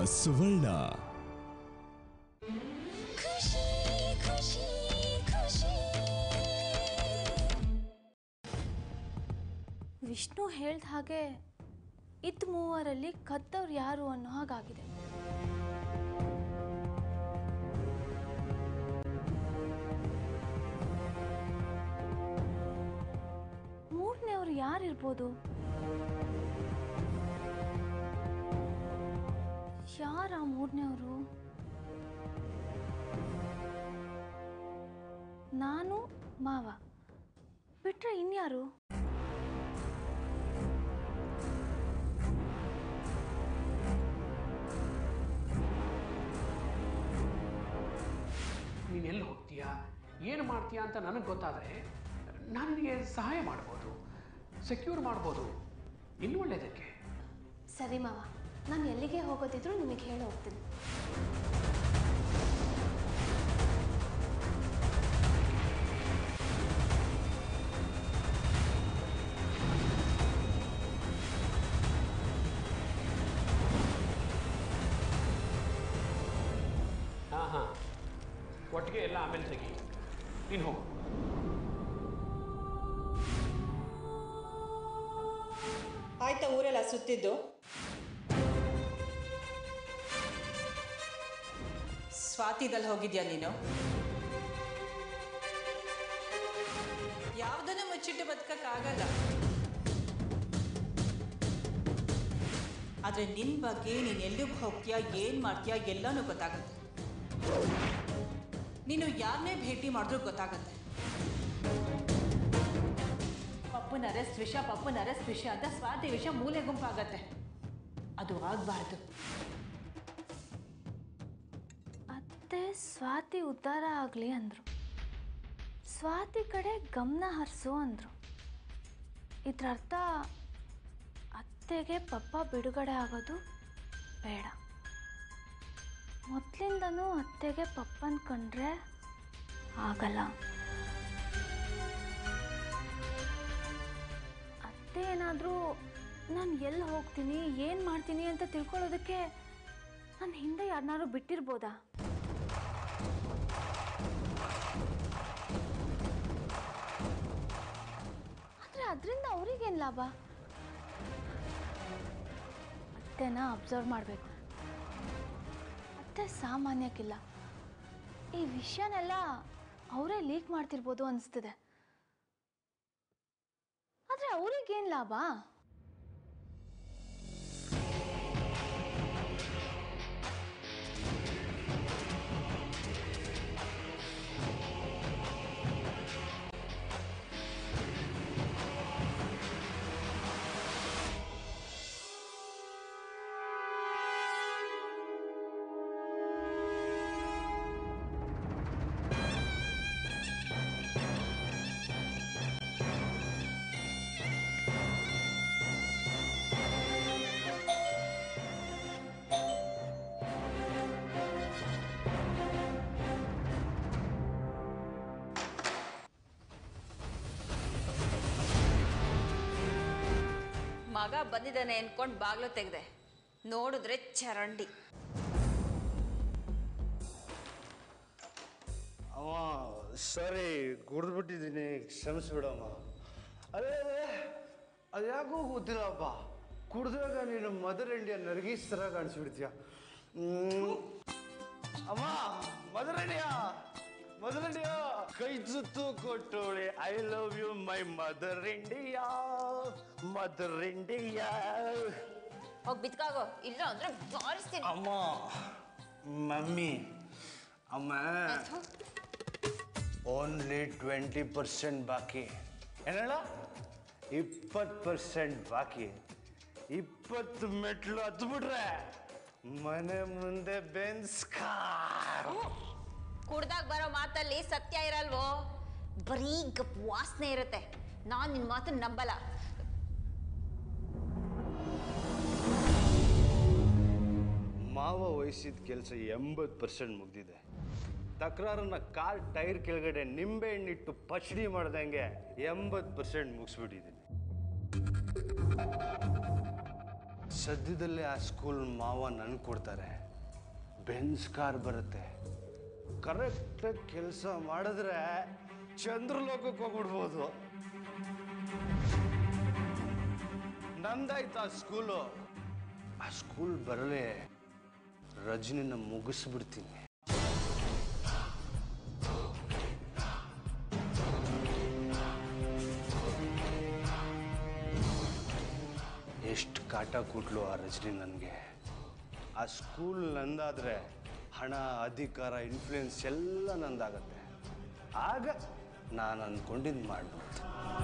ಸುವರ್ಣ ಖುಷಿ ಖುಷಿ ಖುಷಿ ವಿಷ್ಣು ಹೇಳ್ದ ಹಾಗೆ ಇದ್ದ ಮೂವರಲ್ಲಿ ಕದ್ದವ್ರು ಯಾರು ಅನ್ನೋ ಹಾಗಾಗಿದೆ ಮೂರನೇವ್ರು ಯಾರಿರ್ಬೋದು ಯಾರ ಮೂರನೇವರು ನಾನು ಮಾವ ಬಿಟ್ರೆ ಇನ್ಯಾರು ನೀನು ಎಲ್ಲಿ ಹೋಗ್ತೀಯಾ ಏನು ಮಾಡ್ತೀಯಾ ಅಂತ ನನಗೆ ಗೊತ್ತಾದರೆ ನಾನು ನಿನಗೆ ಸಹಾಯ ಮಾಡ್ಬೋದು ಸೆಕ್ಯೂರ್ ಮಾಡ್ಬೋದು ಇನ್ನು ಒಳ್ಳೆಯದಕ್ಕೆ ಸರಿ ಮಾವ ನಾನು ಎಲ್ಲಿಗೆ ಹೋಗೋದಿದ್ರು ನಿಮಗೆ ಹೇಳಿ ಹೋಗ್ತೀನಿ ಹಾಂ ಹಾಂ ಒಟ್ಟಿಗೆ ಎಲ್ಲ ಆಮೇಲೆ ತೆಗಿ ನೀನು ಹೋಗು ಆಯ್ತಾ ಊರೆಲ್ಲ ಸುತ್ತಿದ್ದು ಸ್ವಾತಿದಲ್ಲಿ ಹೋಗಿದ್ಯಾ ನೀನು ಯಾವುದನ್ನು ಮುಚ್ಚಿಟ್ಟು ಬದುಕಕ್ಕಾಗಲ್ಲ ಆದರೆ ನಿನ್ನ ಬಗ್ಗೆ ನೀನು ಎಲ್ಲಿಗೆ ಹೋಗ್ತೀಯಾ ಏನು ಮಾಡ್ತೀಯಾ ಎಲ್ಲನೂ ಗೊತ್ತಾಗುತ್ತೆ ನೀನು ಯಾರನ್ನೇ ಭೇಟಿ ಮಾಡಿದ್ರೂ ಗೊತ್ತಾಗುತ್ತೆ ಪಪ್ಪನ ಅರೆಸ್ಟ್ ವಿಷಯ ಪಪ್ಪನ ಅರೆಸ್ಟ್ ವಿಷಯ ಅಂತ ಸ್ವಾತಿ ವಿಷಯ ಮೂಲೆ ಗುಂಪಾಗತ್ತೆ ಅದು ಆಗಬಾರ್ದು ಅತ್ತೆ ಸ್ವಾತಿ ಉದ್ಧಾರ ಆಗಲಿ ಅಂದರು ಸ್ವಾತಿ ಕಡೆ ಗಮನ ಹರಿಸು ಅಂದರು ಇದ್ರ ಅರ್ಥ ಅತ್ತೆಗೆ ಪಪ್ಪ ಬಿಡುಗಡೆ ಆಗೋದು ಬೇಡ ಮೊದಲಿಂದನೂ ಅತ್ತೆಗೆ ಪಪ್ಪನ ಕಂಡ್ರೆ ಆಗಲ್ಲ ಅತ್ತೆ ಏನಾದರೂ ನಾನು ಎಲ್ಲಿ ಹೋಗ್ತೀನಿ ಏನು ಮಾಡ್ತೀನಿ ಅಂತ ತಿಳ್ಕೊಳ್ಳೋದಕ್ಕೆ ನನ್ನ ಹಿಂದೆ ಯಾರನ್ನಾರು ಬಿಟ್ಟಿರ್ಬೋದಾ ಆದರೆ ಅದರಿಂದ ಅವ್ರಿಗೇನು ಲಾಭ ಅತ್ತೆನ ಅಬ್ಸರ್ವ್ ಮಾಡಬೇಕು ಅತ್ತೆ ಸಾಮಾನ್ಯಕ್ಕಿಲ್ಲ ಈ ವಿಷಯನೆಲ್ಲ ಅವರೇ ಲೀಕ್ ಮಾಡ್ತಿರ್ಬೋದು ಅನಿಸ್ತಿದೆ ಆದರೆ ಅವ್ರಿಗೇನು ಲಾಭ ಮಗ ಬಂದಿದ್ದಾನೆ ಅನ್ಕೊಂಡು ಬಾಗ್ಲು ತೆಗ್ದೆ ನೋಡಿದ್ರೆ ಚರಂಡಿ ಅವ ಸಾರಿ ಕುಡಿದ್ಬಿಟ್ಟಿದ್ದೀನಿ ಕ್ಷಮಿಸ್ಬಿಡಮ್ಮ ಅದೇ ಅದೇ ಅದ್ಯಾಕೋ ಗೊತ್ತಿಲ್ಲಪ್ಪ ಕುಡ್ದಾಗ ನೀನು ಮದರ್ ಇಂಡಿಯಾ ನರ್ಗೀಸ್ ಥರ ಕಾಣಿಸ್ಬಿಡ್ತೀಯ ಹ್ಮ್. ಅಮ್ಮ ಮದರ್ ಇಂಡಿಯಾ ಮದರ್ ಇಂಡಿಯಾ ಕೈ ಸುತ್ತು ಕೊಟ್ಟೋಳೆ I love you my mother India mother India ಹೋಗಿ ಬಿತ್ಕಾಗೋ ಇಲ್ಲ ಅಂದ್ರೆ ಬಾರಿಸ್ತೀನಿ ಅಮ್ಮ ಮಮ್ಮಿ ಅಮ್ಮ ಓನ್ಲಿ ಟ್ವೆಂಟಿ ಪರ್ಸೆಂಟ್ ಬಾಕಿ ಏನಲ್ಲ ಇಪ್ಪತ್ತು ಪರ್ಸೆಂಟ್ ಬಾಕಿ ಇಪ್ಪತ್ತು ಮೆಟ್ಲು ಹತ್ಬಿಟ್ರೆ ಮನೆ ಮುಂದೆ ಬೆನ್ಸ್ ಕಾರ್ ಕುಡ್ದಾಗ ಬರೋ ಮಾತಲ್ಲಿ ಸತ್ಯ ಇರಲ್ವೋ ಬರೀ ಗಪ್ ವಾಸನೆ ಇರುತ್ತೆ ನಾನ್ ನಿನ್ ಮಾತನ್ನ ನಂಬಲ್ಲ ಮಾವ ವಹಿಸಿದ ಕೆಲಸ ಎಂಬತ್ತು ಪರ್ಸೆಂಟ್ ಮುಗ್ದಿದೆ ತಕರಾರನ್ನ ಕಾರ್ ಟೈರ್ ಕೆಳಗಡೆ ನಿಂಬೆ ಹಣ್ಣಿಟ್ಟು ಪಚಡಿ ಮಾಡ್ದಂಗೆ ಎಂಬತ್ತು ಪರ್ಸೆಂಟ್ ಮುಗಿಸ್ಬಿಟ್ಟಿದ್ದೀನಿ ಸದ್ಯದಲ್ಲೇ ಆ ಸ್ಕೂಲ್ ಮಾವ ನನ್ಗೆ ಕೊಡ್ತಾರೆ ಬೆನ್ಸ್ ಕಾರ್ ಬರುತ್ತೆ ಕರೆಕ್ಟಾಗಿ ಕೆಲಸ ಮಾಡಿದ್ರೆ ಚಂದ್ರಲೋಕಕ್ಕೆ ಹೋಗ್ಬಿಡ್ಬೋದು ನಂದಾಯ್ತು ಆ ಸ್ಕೂಲು ಆ ಸ್ಕೂಲ್ ಬರಲೇ ರಜನಿನ ಮುಗಿಸ್ಬಿಡ್ತೀನಿ ಎಷ್ಟು ಕಾಟ ಕೊಟ್ಲು ಆ ರಜನಿ ನನಗೆ ಆ ಸ್ಕೂಲ್ ನಂದಾದರೆ ಹಣ ಅಧಿಕಾರ ಇನ್ಫ್ಲೂಯೆನ್ಸ್ ಎಲ್ಲ ನಂದಾಗತ್ತೆ ಆಗ ನಾನು ಅಂದ್ಕೊಂಡಿದ್ದು ಮಾಡ್ಬೋದು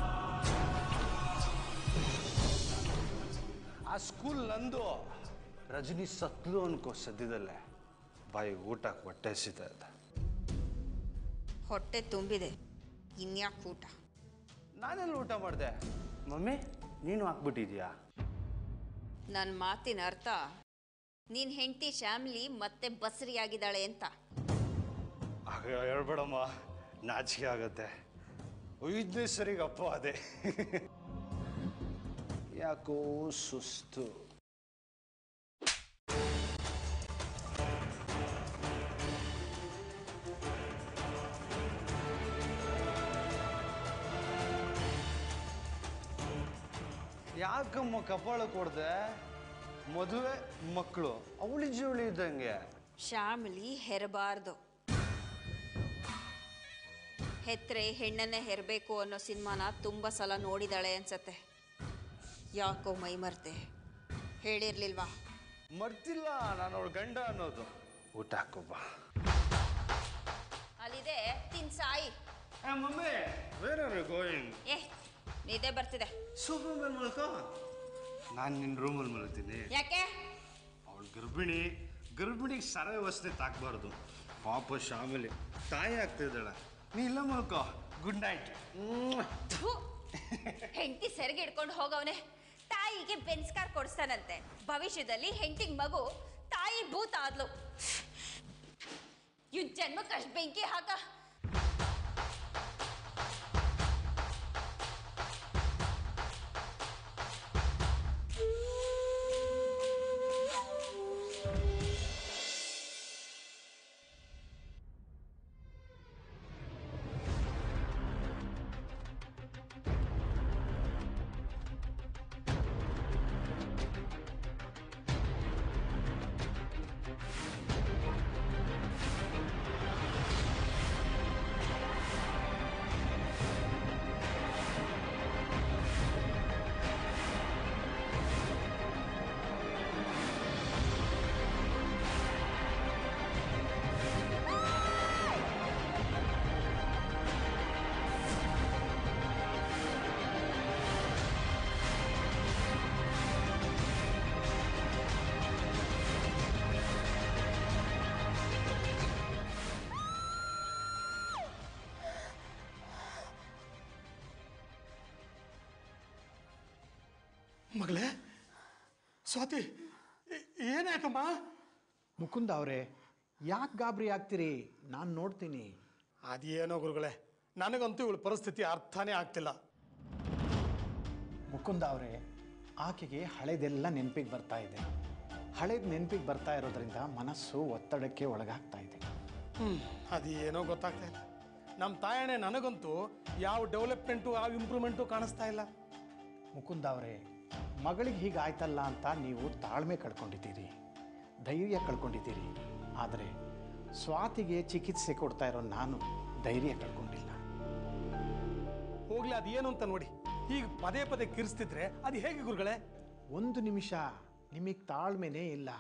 ಆ ಸ್ಕೂಲ್ ನಂದು ರಜನಿ ಸತ್ಲು ಅನ್ಕೋ ಸದ್ಯದಲ್ಲೇ ಬಾಯಿಗೆ ಊಟಕ್ಕೆ ಹೊಟ್ಟೆ ಸಿಗ್ತಾ ಇದೆ ಹೊಟ್ಟೆ ತುಂಬಿದೆ ಇನ್ಯಾಕೆ ಊಟ ನಾನೆಲ್ಲ ಊಟ ಮಾಡಿದೆ ಮಮ್ಮಿ ನೀನು ಹಾಕ್ಬಿಟ್ಟಿದ್ಯಾ ನನ್ನ ಮಾತಿನ ಅರ್ಥ ನಿನ್ನ ಹೆಂಡತಿ ಶ್ಯಾಮ್ಲಿ ಮತ್ತೆ ಬಸರಿಯಾಗಿದ್ದಾಳೆ ಅಂತ ಆಗ ಹೇಳ್ಬೇಡಮ್ಮ ನಾಚಿಕೆ ಆಗತ್ತೆ ಐದನೇ ಸರಿಗೆ ಅಪ್ಪ ಅದೇ ಯಾಕೋ ಸುಸ್ತು ಯಾಕಮ್ಮ ಕಪಾಳ ಕೊಡ್ದೆ ಮದುವೆ ಮಕ್ಕಳು ಅವಳಿ ಜವಳಿ ಇದ್ದಂಗೆ ಶ್ಯಾಮ್ಲಿ ಹೆರಬಾರ್ದು ಹೆತ್ರೆ ಹೆಣ್ಣನ್ನೇ ಹೆರಬೇಕು ಅನ್ನೋ ಸಿನಿಮಾನ ತುಂಬ ಸಲ ನೋಡಿದಾಳೆ ಅನ್ಸತ್ತೆ ಯಾಕೋ ಮೈ ಮರ್ತೆ ಹೇಳಿರ್ಲಿಲ್ವಾ ಮರ್ತಿಲ್ಲ ನಾನು ಅವಳ ಗಂಡ ಅನ್ನೋದು ಊಟ ಹಾಕೋಬ್ಬ ಅಲ್ಲಿದೆ ತಿನ್ ಸಾಯಿ ಮಮ್ಮಿ ವೇರ್ ಆರ್ ಗೋಯಿಂಗ್ ಏ ನಿದ್ದೆ ಬರ್ತಿದೆ ಸೋಫಾ ಮೇಲೆ ಮಲ್ಕೋ ನಾನು ನಿನ್ನ ರೂಮಲ್ಲಿ ಮಲ್ತೀನಿ ಯಾಕೆ ಅವಳು ಗರ್ಭಿಣಿ ಗರ್ಭಿಣಿಗೆ ಸರ ವ್ಯವಸ್ಥೆ ತಾಕಬಾರ್ದು ಪಾಪ ಶಾಮಿಲಿ ತಾಯಿ ಆಗ್ತಿದ್ದಾಳೆ ನೀ ಇಲ್ಲ ಮಲ್ಕೋ ಗುಡ್ ನೈಟ್ ಹೆಂಡತಿ ಸೆರಗಿ ಹಿಡ್ಕೊಂಡು ಹೋಗವನೆ ತಾಯಿಗೆ ಬೆನ್ಸ್ಕಾರ್ ಕೊಡಿಸ್ತಾನಂತೆ ಭವಿಷ್ಯದಲ್ಲಿ ಹೆಂಡತಿಗೆ ಮಗು ತಾಯಿ ಭೂತ ಆದ್ಲು ಇವ್ ಜನ್ಮಕ್ಕಷ್ಟು ಬೆಂಕಿ ಹಾಕ ಮಗಳೇ ಸ್ವಾತಿ ಏ- ಏನಾಯ್ತಮ್ಮ ಮುಕುಂದ ಅವರೇ ಯಾಕೆ ಗಾಬರಿ ಆಗ್ತೀರಿ ನಾನು ನೋಡ್ತೀನಿ ಅದೇನೋ ಗುರುಗಳೇ ನನಗಂತೂ ಇವಳ ಪರಿಸ್ಥಿತಿ ಅರ್ಥನೇ ಆಗ್ತಿಲ್ಲ ಮುಕುಂದ ಅವರೇ ಆಕೆಗೆ ಹಳೆದೆಲ್ಲ ನೆನಪಿಗೆ ಬರ್ತಾ ಇದೆ ಹಳೇದು ನೆನಪಿಗೆ ಬರ್ತಾ ಇರೋದ್ರಿಂದ ಮನಸ್ಸು ಒತ್ತಡಕ್ಕೆ ಒಳಗಾಗ್ತಾ ಇದೆ ಹ್ಞೂ ಅದೇನೋ ಗೊತ್ತಾಗ್ತಾ ಇಲ್ಲ ನಮ್ಮ ತಾಯಣೆ ನನಗಂತೂ ಯಾವ ಡೆವಲಪ್ಮೆಂಟು ಯಾವ ಇಂಪ್ರೂವ್ಮೆಂಟು ಕಾಣಿಸ್ತಾ ಇಲ್ಲ ಮುಕುಂದ ಅವರೇ ಮಗಳಿಗೆ ಹೀಗಾಯ್ತಲ್ಲ ಅಂತ ನೀವು ತಾಳ್ಮೆ ಕಳ್ಕೊಂಡಿದ್ದೀರಿ ಧೈರ್ಯ ಕಳ್ಕೊಂಡಿದ್ದೀರಿ ಆದರೆ ಸ್ವಾತಿಗೆ ಚಿಕಿತ್ಸೆ ಕೊಡ್ತಾ ಇರೋ ನಾನು ಧೈರ್ಯ ಕಳ್ಕೊಂಡಿಲ್ಲ ಹೋಗ್ಲಿ ಅದೇನು ಅಂತ ನೋಡಿ ಈಗ ಪದೇ ಪದೇ ಕಿರಿಸ್ತಿದ್ರೆ ಅದು ಹೇಗೆ ಗುರುಗಳೇ ಒಂದು ನಿಮಿಷ ನಿಮಗೆ ತಾಳ್ಮೆನೇ ಇಲ್ಲ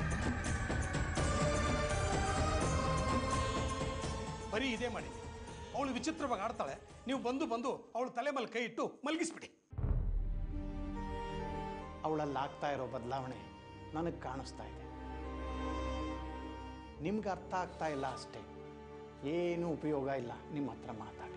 ಬರೀ ಇದೇ ಮಾಡಿ ಅವಳು ವಿಚಿತ್ರವಾಗಿ ಆಡ್ತಾಳೆ ನೀವು ಬಂದು ಬಂದು ಅವಳು ತಲೆ ಮೇಲೆ ಕೈ ಇಟ್ಟು ಮಲಗಿಸ್ಬಿಡಿ ಅವಳಲ್ಲಿ ಆಗ್ತಾ ಇರೋ ಬದಲಾವಣೆ ನನಗೆ ಕಾಣಿಸ್ತಾ ಇದೆ ನಿಮ್ಗೆ ಅರ್ಥ ಆಗ್ತಾ ಇಲ್ಲ ಅಷ್ಟೇ ಏನೂ ಉಪಯೋಗ ಇಲ್ಲ ನಿಮ್ಮ ಹತ್ರ ಮಾತಾಡಿ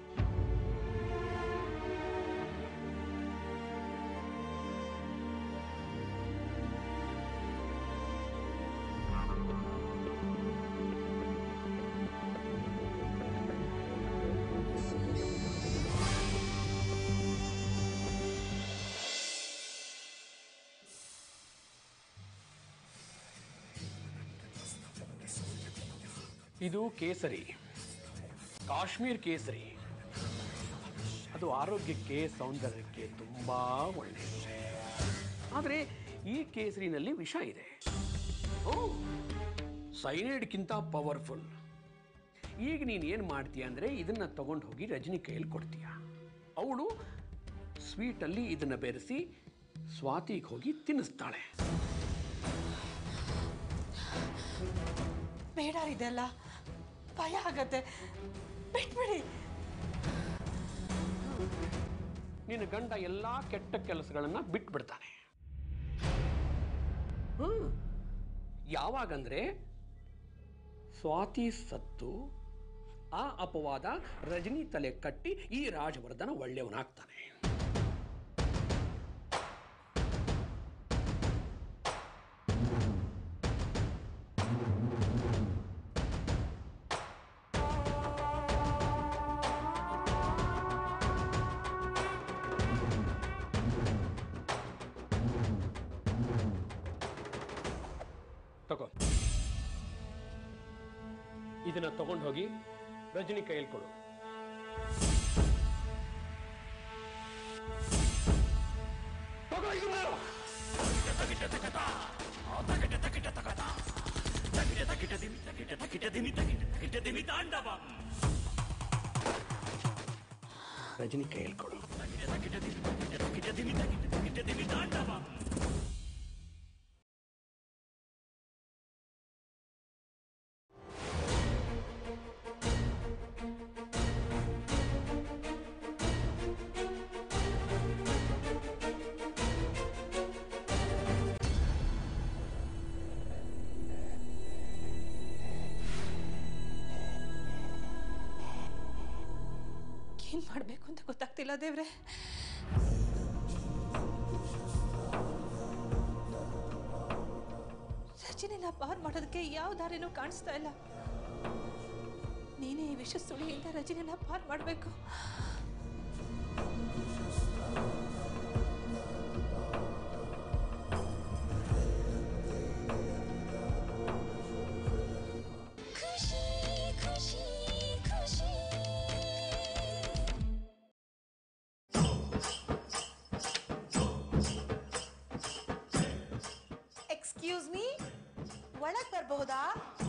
ಇದು ಕೇಸರಿ ಕಾಶ್ಮೀರ್ ಕೇಸರಿ ಅದು ಆರೋಗ್ಯಕ್ಕೆ ಸೌಂದರ್ಯಕ್ಕೆ ತುಂಬ ಒಳ್ಳೆಯದು ಆದರೆ ಈ ಕೇಸರಿನಲ್ಲಿ ವಿಷ ಇದೆ ಓ ಸೈನೈಡ್ಗಿಂತ ಪವರ್ಫುಲ್ ಈಗ ನೀನು ಏನು ಮಾಡ್ತೀಯ ಅಂದರೆ ಇದನ್ನು ತಗೊಂಡು ಹೋಗಿ ರಜನಿ ಕೈಯಲ್ಲಿ ಕೊಡ್ತೀಯ ಅವಳು ಸ್ವೀಟಲ್ಲಿ ಇದನ್ನು ಬೆರೆಸಿ ಸ್ವಾತಿಗೆ ಹೋಗಿ ತಿನ್ನಿಸ್ತಾಳೆ ಬೇಡ ಇದೆಲ್ಲ ಭಯ ಆಗತ್ತೆ ಬಿಟ್ಬಿಡಿ ನಿನ್ನ ಗಂಡ ಎಲ್ಲ ಕೆಟ್ಟ ಕೆಲಸಗಳನ್ನು ಬಿಟ್ಬಿಡ್ತಾನೆ ಹ್ಮ್. ಯಾವಾಗಂದ್ರೆ ಸ್ವಾತಿ ಸತ್ತು ಆ ಅಪವಾದ ರಜನಿ ತಲೆ ಕಟ್ಟಿ ಈ ರಾಜವರ್ಧನ ಒಳ್ಳೆಯವನಾಗ್ತಾನೆ ತಗೋ ಇದನ್ನ ತಗೊಂಡು ಹೋಗಿ ರಜನಿ ಕೈಯಲ್ಲಿ ಕೊಡು ತಗೋ ಇದನ್ನ. ರಜನಿ ಕೈಯಲ್ಲಿ ಕೊಡು ಏನ್ ಮಾಡ್ಬೇಕು ಅಂತ ಗೊತ್ತಾಗ್ತಿಲ್ಲ ದೇವ್ರೆ ರಜನಿನ ಪಾರ್ ಮಾಡೋದಕ್ಕೆ ಯಾವ ದಾರಿನೂ ಕಾಣಿಸ್ತಾ ಇಲ್ಲ ನೀನೇ ಈ ವಿಷ ಸುಳಿಯಿಂದ ರಜನಿನ ಪಾರ್ ಮಾಡಬೇಕು ಖುಷಿ ಖುಷಿ ಖುಷಿ ಎಕ್ಸ್ಕ್ಯೂಸ್ ಮೀ ಒಳಗೆ ಬರಬಹುದಾ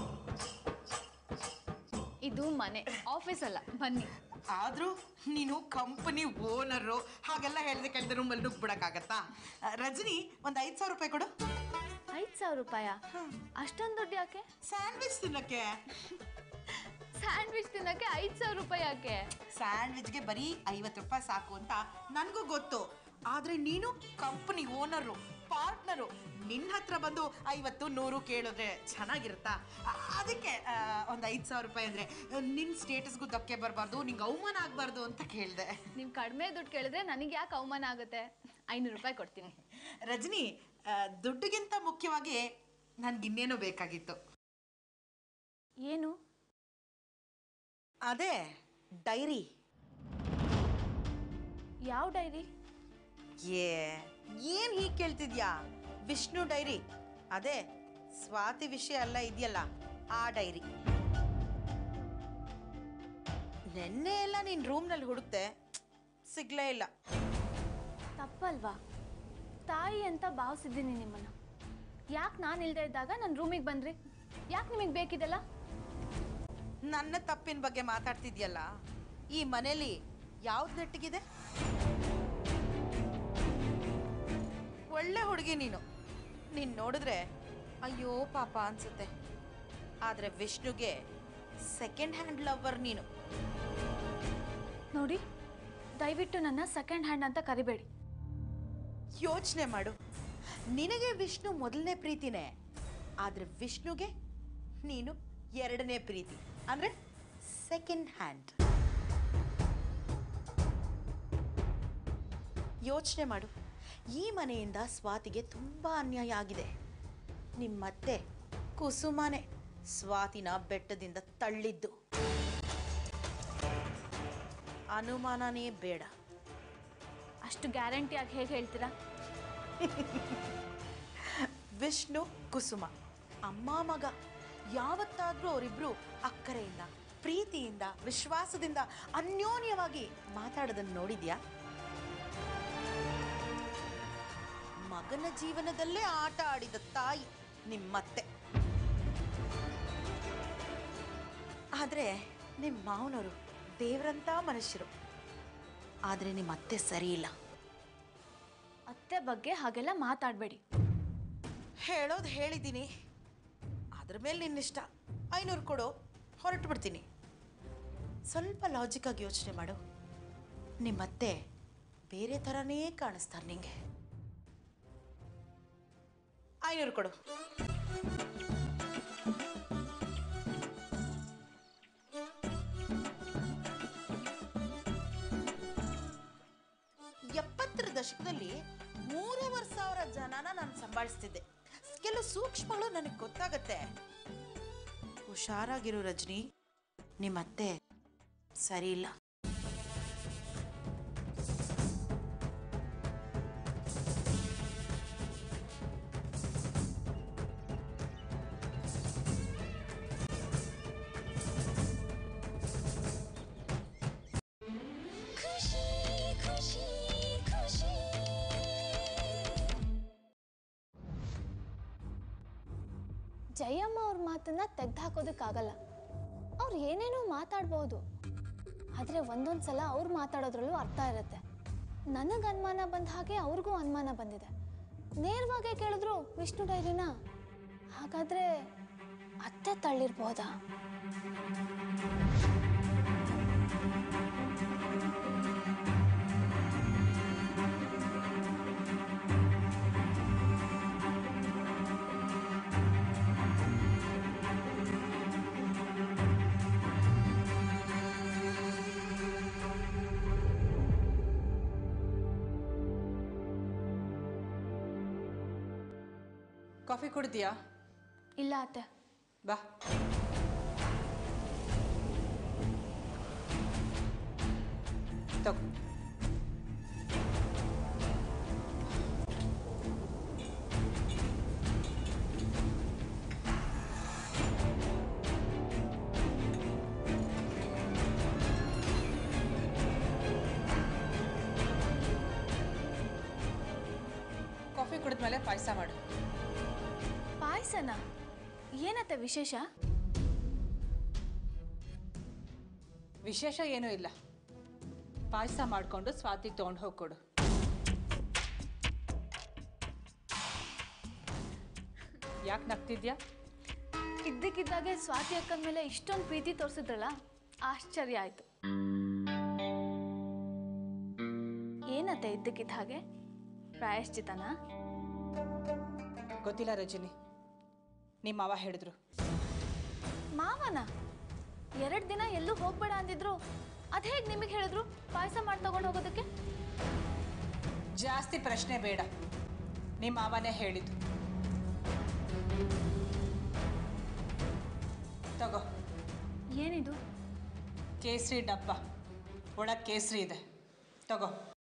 ಇದು ಮನೆ ಆಫೀಸ್ ಅಲ್ಲ ಬನ್ನಿ ಆದ್ರೂ ನೀನು ಕಂಪನಿ ಓನರು ಹಾಗೆಲ್ಲ ಹೇಳಿದೆ ಕೇಳಿದ್ರೆ ರೂಮಲ್ಲಿ ನುಗ್ಗಿ ಬಿಡಕ್ಕಾಗತ್ತಾ ಆ, ರಜನಿ ಒಂದು ಐದು ಸಾವಿರ ರೂಪಾಯಿ ಕೊಡು ಐದು ಸಾವಿರ ರೂಪಾಯ ಅಷ್ಟೊಂದು ದುಡ್ಡು ಯಾಕೆ ಸ್ಯಾಂಡ್ವಿಚ್ ತಿನ್ನಕ್ಕೆ ಸ್ಯಾಂಡ್ವಿಚ್ ತಿನ್ನಕ್ಕೆ ಐದು ಸಾವಿರ ರೂಪಾಯಿ ಯಾಕೆ ಸ್ಯಾಂಡ್ವಿಚ್ಗೆ ಬರೀ ಐವತ್ತು ರೂಪಾಯಿ ಸಾಕು ಅಂತ ನನಗೂ ಗೊತ್ತು ಆದ್ರೆ ನೀನು ಕಂಪನಿ ಓನರು ಪಾರ್ಟ್ನರು ನಿನ್ನ ಹತ್ರ ಬಂದು ಐವತ್ತು ನೂರು ಕೇಳಿದ್ರೆ ಚೆನ್ನಾಗಿರುತ್ತಾ ಆ, ಅದಕ್ಕೆ ಒಂದು ಐದು ಸಾವಿರ ರೂಪಾಯಿ ಅಂದರೆ ನಿನ್ನ ಸ್ಟೇಟಸ್ಗೂ ಧಕ್ಕೆ ಬರಬಾರ್ದು ನಿಂಗೆ ಅವಮಾನ ಆಗಬಾರ್ದು ಅಂತ ಕೇಳಿದೆ ನೀವು ಕಡಿಮೆ ದುಡ್ಡು ಕೇಳಿದ್ರೆ ನನಗೆ ಯಾಕೆ ಅವಮಾನ ಆಗುತ್ತೆ ಐನೂರು ರೂಪಾಯಿ ಕೊಡ್ತೀನಿ ರಜನಿ ಆ, ದುಡ್ಡಿಗಿಂತ ಮುಖ್ಯವಾಗಿ ನನ್ಗಿನ್ನೇನೋ ಬೇಕಾಗಿತ್ತು ಏನು ಅದೇ ಡೈರಿ ಯಾವ ಡೈರಿ ಏ ಏನ್ ಹೀಗೆ ಕೇಳ್ತಿದ್ಯಾ ವಿಷ್ಣು ಡೈರಿ ಅದೇ ಸ್ವಾತಿ ವಿಷಯ ಎಲ್ಲ ಇದೆಯಲ್ಲ ಆ ಡೈರಿ ನೆನ್ನೆ ಎಲ್ಲ ನೀನ್ ರೂಮ್ನಲ್ಲಿ ಹುಡುಕ್ತೆ ಸಿಗ್ಲೇ ಇಲ್ಲ ತಪ್ಪಲ್ವಾ ತಾಯಿ ಅಂತ ಭಾವಿಸಿದ್ದೀನಿ ನಿಮ್ಮನ್ನು ಯಾಕೆ ನಾನು ಇಲ್ದೇ ಇದ್ದಾಗ ನನ್ನ ರೂಮಿಗೆ ಬಂದ್ರಿ ಯಾಕೆ ನಿಮಗೆ ಬೇಕಿದೆಲ್ಲ ನನ್ನ ತಪ್ಪಿನ ಬಗ್ಗೆ ಮಾತಾಡ್ತಿದ್ಯಲ್ಲ ಈ ಮನೇಲಿ ಯಾವ್ದು ನೆಟ್ಟಿಗಿದೆ ಒಳ್ಳೆ ಹುಡುಗಿ ನೀನು ನೀನ್ ನೋಡಿದ್ರೆ ಅಯ್ಯೋ ಪಾಪ ಅನ್ಸುತ್ತೆ ಆದ್ರೆ ವಿಷ್ಣುಗೆ ಸೆಕೆಂಡ್ ಹ್ಯಾಂಡ್ ಲವರ್ ನೀನು ನೋಡಿ ದಯವಿಟ್ಟು ನನ್ನ ಸೆಕೆಂಡ್ ಹ್ಯಾಂಡ್ ಅಂತ ಕರಿಬೇಡಿ ಯೋಚನೆ ಮಾಡು ನಿನಗೆ ವಿಷ್ಣು ಮೊದಲನೇ ಪ್ರೀತಿನೇ ಆದರೆ ವಿಷ್ಣುಗೆ ನೀನು ಎರಡನೇ ಪ್ರೀತಿ ಅಂದರೆ ಸೆಕೆಂಡ್ ಹ್ಯಾಂಡ್ ಯೋಚನೆ ಮಾಡು ಈ ಮನೆಯಿಂದ ಸ್ವಾತಿಗೆ ತುಂಬ ಅನ್ಯಾಯ ಆಗಿದೆ ನಿಮ್ಮತ್ತೆ ಕುಸುಮನೆ ಸ್ವಾತಿನ ಬೆಟ್ಟದಿಂದ ತಳ್ಳಿದ್ದು ಅನುಮಾನನೇ ಬೇಡ ಅಷ್ಟು ಗ್ಯಾರಂಟಿಯಾಗಿ ಹೇಗೆ ಹೇಳ್ತೀರಾ ವಿಷ್ಣು ಕುಸುಮ ಅಮ್ಮ ಮಗ ಯಾವತ್ತಾದ್ರೂ ಅವರಿಬ್ರು ಅಕ್ಕರೆಯಿಂದ ಪ್ರೀತಿಯಿಂದ ವಿಶ್ವಾಸದಿಂದ ಅನ್ಯೋನ್ಯವಾಗಿ ಮಾತಾಡೋದನ್ನು ನೋಡಿದ್ಯಾ ಮಗನ ಜೀವನದಲ್ಲೇ ಆಟ ಆಡಿದ ತಾಯಿ ನಿಮ್ಮತ್ತೆ ಆದರೆ ನಿಮ್ಮ ಮಾವನವರು ದೇವರಂತ ಮನುಷ್ಯರು ಆದರೆ ನಿಮ್ಮ ಅತ್ತೆ ಸರಿ ಇಲ್ಲ ಅತ್ತೆ ಬಗ್ಗೆ ಹಾಗೆಲ್ಲ ಮಾತಾಡಬೇಡಿ ಹೇಳೋದು ಹೇಳಿದ್ದೀನಿ ಅದ್ರ ಮೇಲೆ ನಿನ್ನಿಷ್ಟ ಐನೂರು ಕೊಡು ಹೊರಟು ಬಿಡ್ತೀನಿ ಸ್ವಲ್ಪ ಲಾಜಿಕ್ಕಾಗಿ ಯೋಚನೆ ಮಾಡು ನಿಮ್ಮತ್ತೆ ಬೇರೆ ಥರನೇ ಕಾಣಿಸ್ತಾರೆ ನಿಂಗೆ ಐನೂರು ಕೊಡು ಎಪ್ಪತ್ತರ ದಶಕದಲ್ಲಿ ಮೂರುವರೆ ಸಾವಿರ ಜನನ ನಾನು ಸಂಭಾಳಿಸ್ತಿದ್ದೆ ಕೆಲವು ಸೂಕ್ಷ್ಮಗಳು ನನಗೆ ಗೊತ್ತಾಗತ್ತೆ ಹುಷಾರಾಗಿರು ರಜನಿ ನಿಮ್ಮತ್ತೆ ಸರಿ ಇಲ್ಲ ಖುಷಿ ಖುಷಿ ಖುಷಿ ಜಯಮ್ಮ ಅವ್ರ ಮಾತನ್ನ ತೆಗ್ದುಹಾಕೋದಕ್ಕಾಗಲ್ಲ ಅವ್ರು ಏನೇನೋ ಮಾತಾಡ್ಬೋದು ಆದರೆ ಒಂದೊಂದು ಸಲ ಅವ್ರು ಮಾತಾಡೋದ್ರಲ್ಲೂ ಅರ್ಥ ಇರುತ್ತೆ ನನಗೆ ಅನುಮಾನ ಬಂದ ಹಾಗೆ ಅವ್ರಿಗೂ ಅನುಮಾನ ಬಂದಿದೆ ನೇರವಾಗೇ ಕೇಳಿದ್ರು ವಿಷ್ಣು ಡೈರಿನ ಹಾಗಾದ್ರೆ ಅತ್ತೆ ತಳ್ಳಿರ್ಬೋದಾ ಕಾಫಿ ಕುಡ್ದಿಯಾ ಇಲ್ಲ ಅತ್ತೆ ಬಾ ತಗೋ ಕಾಫಿ ಕುಡಿದ್ಮೇಲೆ ಪಾಯಸ ಮಾಡು ಪಾಯಸನ ಏನತ್ತೆ ವಿಶೇಷ ವಿಶೇಷ ಏನೂ ಇಲ್ಲ ಪಾಯಸ ಮಾಡಿಕೊಂಡು ಸ್ವಾತಿಗೆ ತೊಗೊಂಡು ಹೋಗಿ ಕೊಡು ಯಾಕೆ ನಗ್ತಿದ್ಯಾ ಇದ್ದಕ್ಕಿದ್ದಾಗೆ ಸ್ವಾತಿ ಅಕ್ಕನ ಮೇಲೆ ಇಷ್ಟೊಂದು ಪ್ರೀತಿ ತೋರಿಸಿದ್ರಲ್ಲ ಆಶ್ಚರ್ಯ ಆಯ್ತು ಏನತ್ತೆ ಇದ್ದಕ್ಕಿದ್ದ ಹಾಗೆ ಪ್ರಾಯಶ್ಚಿತನಾ ಗೊತ್ತಿಲ್ಲ ರಜನಿ ನಿಮ್ಮ ಮಾವ ಹೇಳಿದ್ರು ಮಾವನ ಎರಡು ದಿನ ಎಲ್ಲೂ ಹೋಗ್ಬೇಡ ಅಂದಿದ್ರು ಅದ್ ಹೇಗೆ ನಿಮಗೆ ಹೇಳಿದ್ರು ಪಾಯಸ ಮಾಡಿ ತಗೊಂಡು ಹೋಗೋದಕ್ಕೆ ಜಾಸ್ತಿ ಪ್ರಶ್ನೆ ಬೇಡ ನಿಮ್ಮ ಮಾವನೇ ಹೇಳಿದ್ದು ತಗೋ ಏನಿದು ಕೇಸರಿ ಡಬ್ಬ ಒಳಗೆ ಕೇಸರಿ ಇದೆ ತಗೋ